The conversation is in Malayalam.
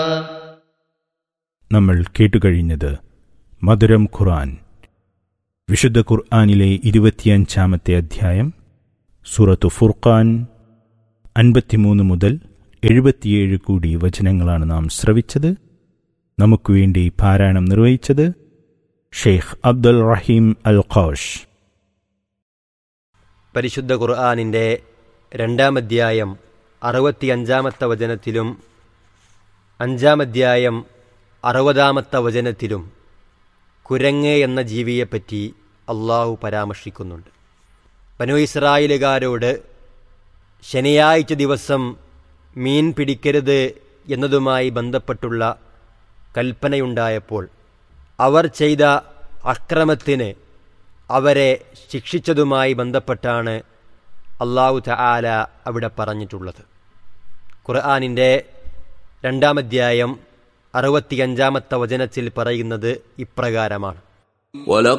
നമ്മൾ കേട്ടുകഴിഞ്ഞത് മധുരം ഖുർആൻ വിശുദ്ധ ഖുർആനിലെ ഇരുപത്തിയഞ്ചാമത്തെ അധ്യായം സൂറത്തു ഫുർഖാൻ അൻപത്തിമൂന്ന് മുതൽ എഴുപത്തിയേഴ് കൂടി വചനങ്ങളാണ് നാം ശ്രവിച്ചത് നമുക്ക് വേണ്ടി പാരായണം നിർവഹിച്ചത് ഷെയ്ഖ് അബ്ദുൽ റഹീം അൽ ഖോഷ് പരിശുദ്ധ ഖുർആാനിൻ്റെ രണ്ടാം അധ്യായം അറുപത്തിയഞ്ചാമത്തെ വചനത്തിലും അഞ്ചാം അധ്യായം അറുപതാമത്തെ വചനത്തിലും കുരങ്ങ് എന്ന ജീവിയെപ്പറ്റി അള്ളാഹു പരാമർശിക്കുന്നുണ്ട് ബനു ഇസ്രായേലുകാരോട് ശനിയാഴ്ച ദിവസം മീൻ പിടിക്കരുത് എന്നതുമായി ബന്ധപ്പെട്ടുള്ള കൽപ്പനയുണ്ടായപ്പോൾ അവർ ചെയ്ത അക്രമത്തിന് അവരെ ശിക്ഷിച്ചതുമായി ബന്ധപ്പെട്ടാണ് അള്ളാഹു തആല അവിടെ പറഞ്ഞിട്ടുള്ളത് ഖുർആാനിൻ്റെ രണ്ടാമധ്യായം അറുപത്തിയഞ്ചാമത്തെ വചനത്തിൽ പറയുന്നത് ഇപ്രകാരമാണ്